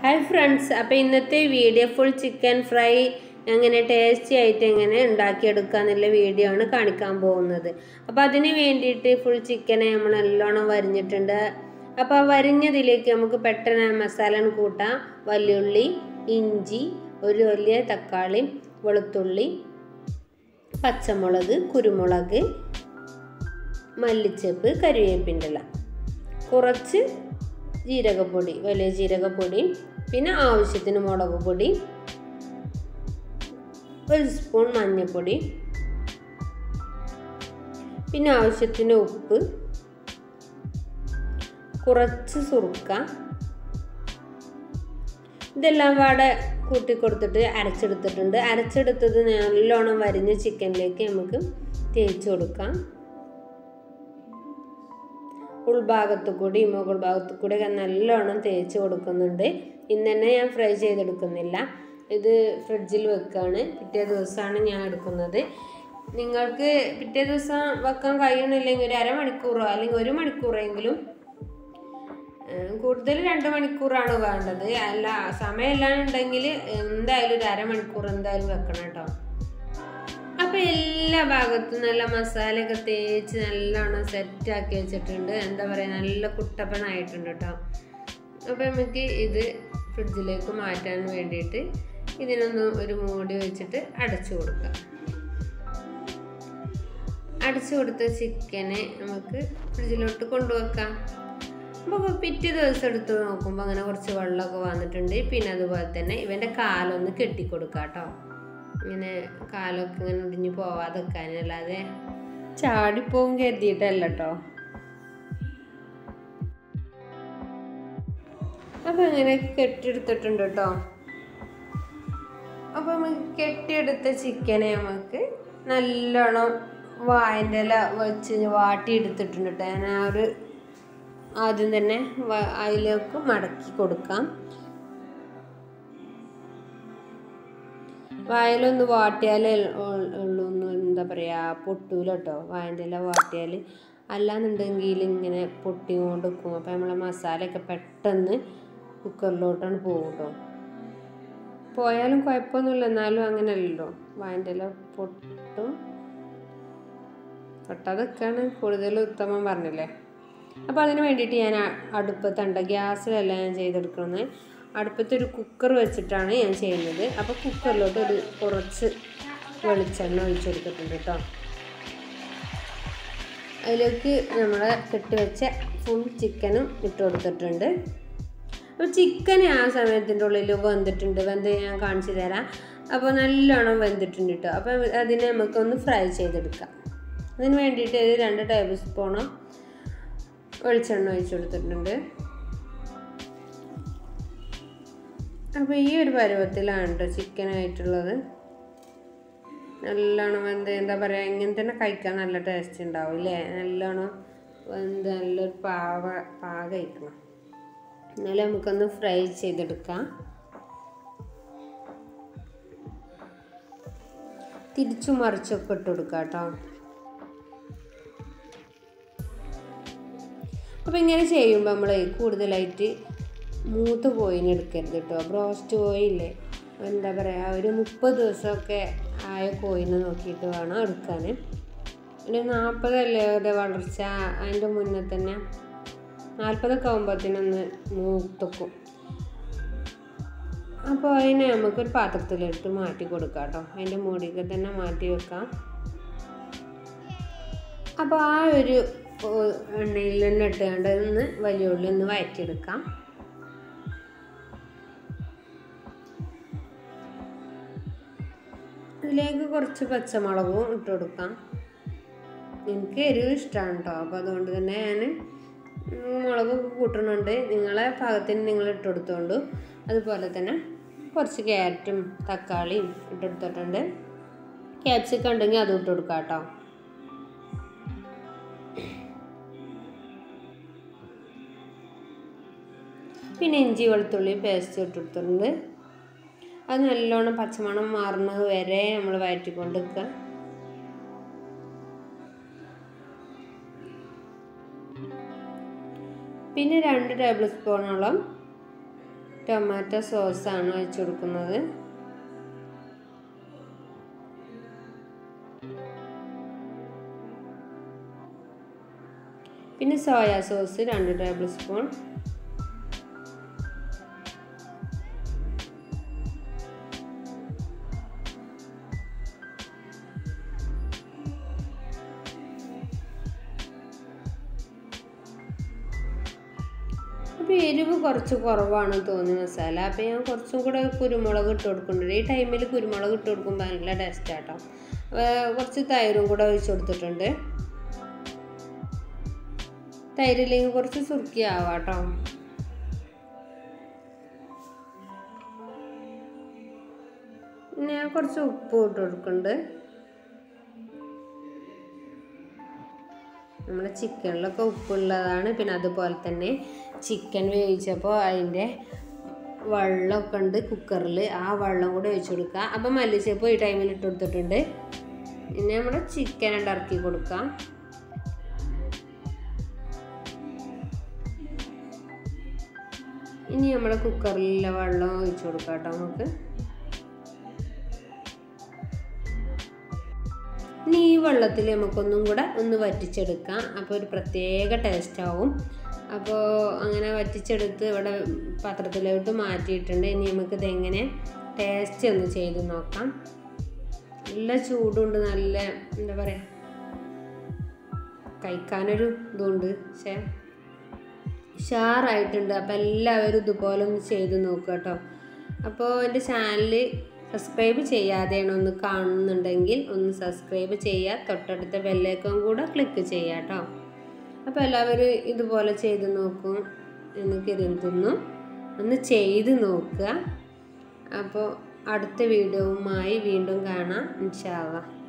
hi friends അപ്പോൾ ഇന്നത്തെ video full chicken fry എങ്ങനെ ടേസ്റ്റി ആയിട്ട് എങ്ങനെ ഉണ്ടാക്കിയെടുക്കുക എന്നുള്ള വീഡിയോ ആണ് കാണിക്കാൻ പോകുന്നത് അപ്പോൾ അതിന് വേണ്ടിയിട്ട് ഫുൾ ചിക്കനെ നമ്മൾ നല്ലോണം വരിഞ്ഞിട്ടുണ്ട് അപ്പോൾ ആ വരിഞ്ഞതിലേക്ക് നമുക്ക് പെട്ടെന്ന് മസാല കൂട്ടാം വല്യുള്ളി ഇഞ്ചി ഒരു വലിയ തക്കാളി വെളുത്തുള്ളി പച്ചമുളക് കുരുമുളക് മല്ലിച്ചപ്പ് കരിവേപ്പിൻ്റെ ഇല കുറച്ച് ജീരകപ്പൊടി വലിയ ജീരകപ്പൊടി പിന്നെ ആവശ്യത്തിന് മുളക് പൊടി ഒരു സ്പൂൺ മഞ്ഞൾപ്പൊടി പിന്നെ ആവശ്യത്തിന് ഉപ്പ് കുറച്ച് സുറുക്ക ഇതെല്ലാം പാടെ കൂട്ടി കൊടുത്തിട്ട് അരച്ചെടുത്തിട്ടുണ്ട് അരച്ചെടുത്തത് നല്ലോണം വരിഞ്ഞ ചിക്കനിലേക്ക് നമുക്ക് തേച്ച് കൊടുക്കാം ഉൾഭാഗത്തു കൂടി മുകൾ ഭാഗത്തു കൂടി ഒക്കെ നല്ലോണം തേച്ച് കൊടുക്കുന്നുണ്ട് ഇന്ന് തന്നെ ഞാൻ ഫ്രൈ ചെയ്തെടുക്കുന്നില്ല ഇത് ഫ്രിഡ്ജിൽ വെക്കുകയാണ് പിറ്റേ ദിവസമാണ് ഞാൻ എടുക്കുന്നത് നിങ്ങൾക്ക് പിറ്റേ ദിവസം വെക്കാൻ കഴിയണില്ലെങ്കിൽ ഒരു അരമണിക്കൂറോ അല്ലെങ്കിൽ ഒരു മണിക്കൂറെങ്കിലും കൂടുതൽ രണ്ട് മണിക്കൂറാണ് വേണ്ടത് അല്ല സമയമില്ലാന്നുണ്ടെങ്കിൽ എന്തായാലും ഒരു അരമണിക്കൂർ എന്തായാലും വെക്കണം കേട്ടോ അപ്പോൾ എല്ലാ ഭാഗത്തും നല്ല മസാലയൊക്കെ തേച്ച് നല്ലോണം സെറ്റാക്കി വെച്ചിട്ടുണ്ട് എന്താ പറയുക നല്ല കുട്ടപ്പനായിട്ടുണ്ട് കേട്ടോ അപ്പോൾ നമുക്ക് ഇത് ഫ്രിഡ്ജിലേക്ക് മാറ്റാൻ വേണ്ടിയിട്ട് ഇതിനൊന്ന് ഒരു മൂടി വെച്ചിട്ട് അടച്ചു കൊടുക്കാം അടച്ചു കൊടുത്ത ചിക്കനെ നമുക്ക് ഫ്രിഡ്ജിലോട്ട് കൊണ്ടുവെക്കാം അപ്പോൾ പിറ്റേ ദിവസം എടുത്ത് നോക്കുമ്പോൾ അങ്ങനെ കുറച്ച് വെള്ളമൊക്കെ വന്നിട്ടുണ്ട് പിന്നെ അതുപോലെ തന്നെ ഇവൻ്റെ കാലൊന്ന് കെട്ടിക്കൊടുക്കാം കേട്ടോ ഇങ്ങനെ കാലൊക്കെ ഇങ്ങനെ ഒടിഞ്ഞു പോവാതെ വെക്കാനല്ലാതെ ചാടിപ്പോവും കരുതിയിട്ടല്ല കേട്ടോ അപ്പം അങ്ങനെ കെട്ടിയെടുത്തിട്ടുണ്ട് കേട്ടോ അപ്പം നമുക്ക് കെട്ടിയെടുത്ത ചിക്കനെ നമുക്ക് നല്ലോണം വായൻ്റെ ഇല വെച്ച് വാട്ടിയെടുത്തിട്ടുണ്ട് കേട്ടോ ഞാൻ ആ ഒരു ആദ്യം തന്നെ അതിലേക്ക് മടക്കി കൊടുക്കാം വായലൊന്ന് വാട്ടിയാലേ ഉള്ളൂ ഒന്ന് എന്താ പറയുക പൊട്ടൂല കേട്ടോ വായൻ്റെ ഇല വാട്ടിയാൽ അല്ലാന്നുണ്ടെങ്കിൽ ഇങ്ങനെ പൊട്ടി കൊണ്ട് വെക്കും അപ്പോൾ നമ്മളെ മസാലയൊക്കെ പെട്ടെന്ന് കുക്കറിലോട്ടാണ് പോകും കേട്ടോ പോയാലും കുഴപ്പമൊന്നുമില്ല എന്നാലും അങ്ങനെയല്ലല്ലോ വായൻ്റെ ഇല പൊട്ടും പൊട്ടാതൊക്കെയാണ് കൂടുതൽ ഉത്തമം പറഞ്ഞില്ലേ അപ്പോൾ അതിന് വേണ്ടിയിട്ട് ഞാൻ അടുപ്പത്തുണ്ട് ഗ്യാസിലല്ല ഞാൻ ചെയ്തെടുക്കുന്നത് അടുപ്പത്തൊരു കുക്കർ വെച്ചിട്ടാണ് ഞാൻ ചെയ്യുന്നത് അപ്പോൾ കുക്കറിലോട്ട് ഒരു കുറച്ച് വെളിച്ചെണ്ണ ഒഴിച്ചെടുത്തിട്ടുണ്ട് കേട്ടോ അതിലേക്ക് നമ്മൾ കെട്ടിവെച്ച ഫുൾ ചിക്കനും ഇട്ട് കൊടുത്തിട്ടുണ്ട് അപ്പോൾ ചിക്കൻ ആ സമയത്തിൻ്റെ ഉള്ളിൽ വെന്തിട്ടുണ്ട് വെന്ത് ഞാൻ കാണിച്ചു തരാം അപ്പോൾ നല്ലോണം വെന്തിട്ടുണ്ട് കേട്ടോ അപ്പോൾ അതിനെ നമുക്കൊന്ന് ഫ്രൈ ചെയ്തെടുക്കാം അതിന് വേണ്ടിയിട്ട് ഒരു രണ്ട് ടേബിൾ സ്പൂണോ വെളിച്ചെണ്ണ ഒഴിച്ചു കൊടുത്തിട്ടുണ്ട് അപ്പോൾ ഈ ഒരു പരുവത്തിലാണ് കേട്ടോ ചിക്കനായിട്ടുള്ളത് നല്ലോണം വെന്ത് എന്താ പറയുക ഇങ്ങനെ തന്നെ കഴിക്കാൻ നല്ല ടേസ്റ്റ് ഉണ്ടാവും അല്ലേ നല്ലോണം വെന്ത് നല്ലൊരു പാവ പാകയിക്കണം എന്നാലും നമുക്കൊന്ന് ഫ്രൈ ചെയ്തെടുക്കാം തിരിച്ചു മറിച്ചൊക്കെ ഇട്ട് കൊടുക്കാം കേട്ടോ അപ്പോൾ ഇങ്ങനെ ചെയ്യുമ്പോൾ നമ്മൾ കൂടുതലായിട്ട് മൂത്ത് കോയിന് എടുക്കരുത് കേട്ടോ ബ്രോസ്റ്റ് കോയില്ലേ എന്താ പറയുക ഒരു മുപ്പത് ദിവസമൊക്കെ ആയ കോയിന് നോക്കിയിട്ട് വേണം എടുക്കാൻ ഒരു നാൽപ്പതല്ലേ ഒരു വളർച്ച അതിൻ്റെ മുന്നേ തന്നെ നാൽപ്പതൊക്കെ ആകുമ്പോഴത്തേനൊന്ന് മൂത്തക്കും അപ്പോൾ അതിനെ നമുക്കൊരു പാത്രത്തിലിട്ട് മാറ്റി കൊടുക്കാം കേട്ടോ അതിൻ്റെ മൂടിയൊക്കെ തന്നെ മാറ്റി വെക്കാം അപ്പോൾ ആ ഒരു എണ്ണയിൽ തന്നെ ഇട്ടുകൊണ്ട് ഒന്ന് വലിയ ഉള്ളി ഒന്ന് വഴറ്റിയെടുക്കാം ഇതിലേക്ക് കുറച്ച് പച്ചമുളകും ഇട്ട് കൊടുക്കാം എനിക്ക് എരിവ് ഇഷ്ടമാണ് കേട്ടോ അപ്പോൾ അതുകൊണ്ട് തന്നെ ഞാൻ മുളകൊക്കെ കൂട്ടുന്നുണ്ട് നിങ്ങളെ പാകത്തിന് നിങ്ങൾ ഇട്ട് കൊടുത്തോണ്ട് അതുപോലെ തന്നെ കുറച്ച് ക്യാരറ്റും തക്കാളിയും ഇട്ടെടുത്തിട്ടുണ്ട് ക്യാപ്സിക്കം ഉണ്ടെങ്കിൽ അതും ഇട്ട് കൊടുക്കാം കേട്ടോ പിന്നെ ഇഞ്ചി വെളുത്തുള്ളി പേസ്റ്റ് ഇട്ടെടുത്തിട്ടുണ്ട് അത് നല്ലോണം പച്ചമണം മാറുന്നത് വരെ നമ്മൾ വഴറ്റിക്കൊണ്ട് വെക്കുക പിന്നെ രണ്ട് ടേബിൾ സ്പൂണോളം ടൊമാറ്റോ സോസാണ് ഒഴിച്ചു കൊടുക്കുന്നത് പിന്നെ സോയാ സോസ് രണ്ട് ടേബിൾ സ്പൂൺ അപ്പോൾ എരിവ് കുറച്ച് കുറവാണ് തോന്നി മസാല അപ്പോൾ ഞാൻ കുറച്ചും കൂടെ കുരുമുളക് ഇട്ട് കൊടുക്കുന്നുണ്ട് ഈ ടൈമിൽ കുരുമുളക് ഇട്ട് കൊടുക്കുമ്പോൾ നല്ല ടേസ്റ്റ് ആട്ടോ കുറച്ച് തൈരും കൂടെ ഒഴിച്ചു കൊടുത്തിട്ടുണ്ട് തൈരില്ലെങ്കിൽ കുറച്ച് സുർക്കി ആവാട്ടോ ഞാൻ കുറച്ച് ഉപ്പ് ഇട്ട് കൊടുക്കുന്നുണ്ട് നമ്മുടെ ചിക്കനിലൊക്കെ ഉപ്പുള്ളതാണ് പിന്നെ അതുപോലെ തന്നെ ചിക്കൻ വേവിച്ചപ്പോൾ അതിൻ്റെ വെള്ളമൊക്കെ ഉണ്ട് കുക്കറിൽ ആ വെള്ളം കൂടെ ഒഴിച്ചു കൊടുക്കുക അപ്പം മല്ലിച്ചപ്പ് ഈ ടൈമിൽ ഇട്ട് കൊടുത്തിട്ടുണ്ട് പിന്നെ നമ്മുടെ ചിക്കൻ ഇറക്കി കൊടുക്കാം ഇനി നമ്മുടെ കുക്കറിലെ വെള്ളം ഒഴിച്ചു കൊടുക്കാം കേട്ടോ നമുക്ക് ഇനി ഈ വെള്ളത്തിൽ നമുക്കൊന്നും കൂടെ ഒന്ന് വറ്റിച്ചെടുക്കാം അപ്പോൾ ഒരു പ്രത്യേക ടേസ്റ്റ് ആവും അപ്പോൾ അങ്ങനെ വറ്റിച്ചെടുത്ത് ഇവിടെ പാത്രത്തിലോട്ട് മാറ്റിയിട്ടുണ്ട് ഇനി നമുക്കിത് എങ്ങനെ ടേസ്റ്റ് ഒന്ന് ചെയ്ത് നോക്കാം നല്ല ചൂടുണ്ട് നല്ല എന്താ പറയുക കഴിക്കാനൊരു ഇതുണ്ട് പക്ഷേ ഉഷാറായിട്ടുണ്ട് അപ്പോൾ എല്ലാവരും ഇതുപോലെ ഒന്ന് ചെയ്ത് നോക്കുക കേട്ടോ അപ്പോൾ എൻ്റെ ചാനൽ സബ്സ്ക്രൈബ് ചെയ്യാതെയാണ് ഒന്ന് കാണുന്നുണ്ടെങ്കിൽ ഒന്ന് സബ്സ്ക്രൈബ് ചെയ്യുക തൊട്ടടുത്ത ബെല്ലേക്കും കൂടെ ക്ലിക്ക് ചെയ്യുക കേട്ടോ അപ്പോൾ എല്ലാവരും ഇതുപോലെ ചെയ്ത് നോക്കും എന്ന് കരുതുന്നു ഒന്ന് ചെയ്ത് നോക്കുക അപ്പോൾ അടുത്ത വീഡിയോവുമായി വീണ്ടും കാണാം ഇൻഷാല്ല